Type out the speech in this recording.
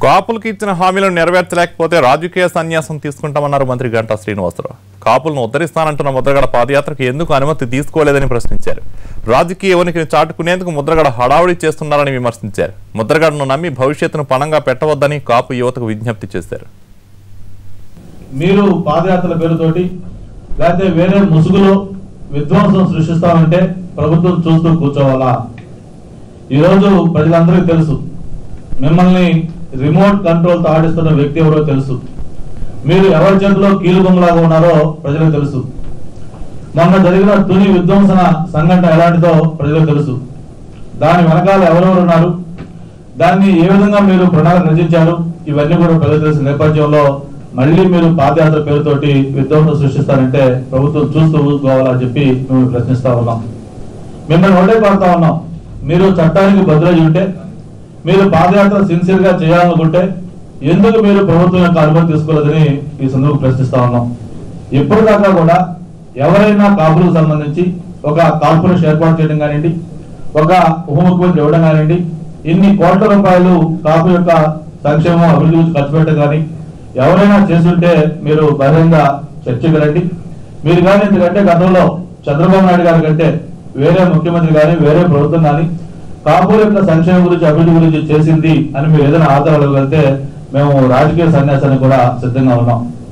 కాపులకు ఇచ్చిన హామీలను నెరవేర్చలేకపోతే రాజకీయ సన్యాసం తీసుకుంటామన్నారు మంత్రి గంటా శ్రీనివాసరావు కాపులను ఉద్ధరిస్తానంటున్న ముద్రగడ పాదయాత్రకు ఎందుకు అనుమతి తీసుకోలేదని ప్రశ్నించారు రాజకీయ ఉనికిని చాటుకునేందుకు ముద్రగడ హడావుడి చేస్తున్నారని విమర్శించారు ముద్రగడను నమ్మి భవిష్యత్తును పణంగా పెట్టవద్దని కాపు యువతకు విజ్ఞప్తి చేశారు మీరు పాదయాత్రల పేరుతోటి లేకపోతే వేరే ముసుగులో విధ్వంసం సృష్టిస్తామంటే ప్రభుత్వం చూస్తూ కూర్చోవాలా ఈరోజు ప్రజలందరికీ తెలుసు మిమ్మల్ని రిమోట్ కంట్రోల్తో ఆడిస్తున్న వ్యక్తి ఎవరో తెలుసు మీరు ఎవరి చేతిలో కీలుబొమ్మలాగా ఉన్నారో ప్రజలకు తెలుసు మొన్న జరిగిన తుని విధ్వంసన సంఘటన ఎలాంటిదో ప్రజలకు తెలుసు దాని వెనకాల ఎవరెవరు ఉన్నారు దాన్ని ఏ విధంగా మీరు ప్రణాళిక రచించారు ఇవన్నీ కూడా ప్రజలకు తెలిసిన నేపథ్యంలో మళ్ళీ మీరు పాదయాత్ర పేరుతోటి విధ్వంసం సృష్టిస్తారంటే ప్రభుత్వం చూస్తూ ఊరుకోవాలని చెప్పి మేము ప్రశ్నిస్తా ఉన్నాం మిమ్మల్ని ఒకటే కోరుతా ఉన్నాం మీరు చట్టానికి బదులై ఉంటే మీరు పాదయాత్ర సిన్సియర్ గా చేయాలనుకుంటే ఎందుకు మీరు ప్రభుత్వం యొక్క అనుమతి తీసుకోలేదని ఈ సందర్భంగా ప్రశ్నిస్తా ఉన్నాం ఇప్పటిదాకా కూడా ఎవరైనా కాపులకు సంబంధించి ఒక కార్పొరేషన్ ఏర్పాటు చేయడం కానివ్వండి ఒక ఉప ముఖ్యమంత్రి ఇవ్వడం కానివ్వండి ఇన్ని కోట్ల రూపాయలు కాపు యొక్క సంక్షేమం అభివృద్ధి గురించి ఖర్చు పెట్టడం కానీ ఎవరైనా చేస్తుంటే మీరు బహిరంగ చర్చకు రండి మీరు కానీ ఎందుకంటే గతంలో చంద్రబాబు నాయుడు గారి కంటే వేరే ముఖ్యమంత్రి కానీ వేరే ప్రభుత్వం కానీ కాపుల యొక్క సంక్షేమం గురించి అభివృద్ధి గురించి చేసింది అని మీరు ఏదైనా ఆధారాలు వెళ్తే మేము రాజకీయ సన్యాసానికి కూడా సిద్ధంగా ఉన్నాం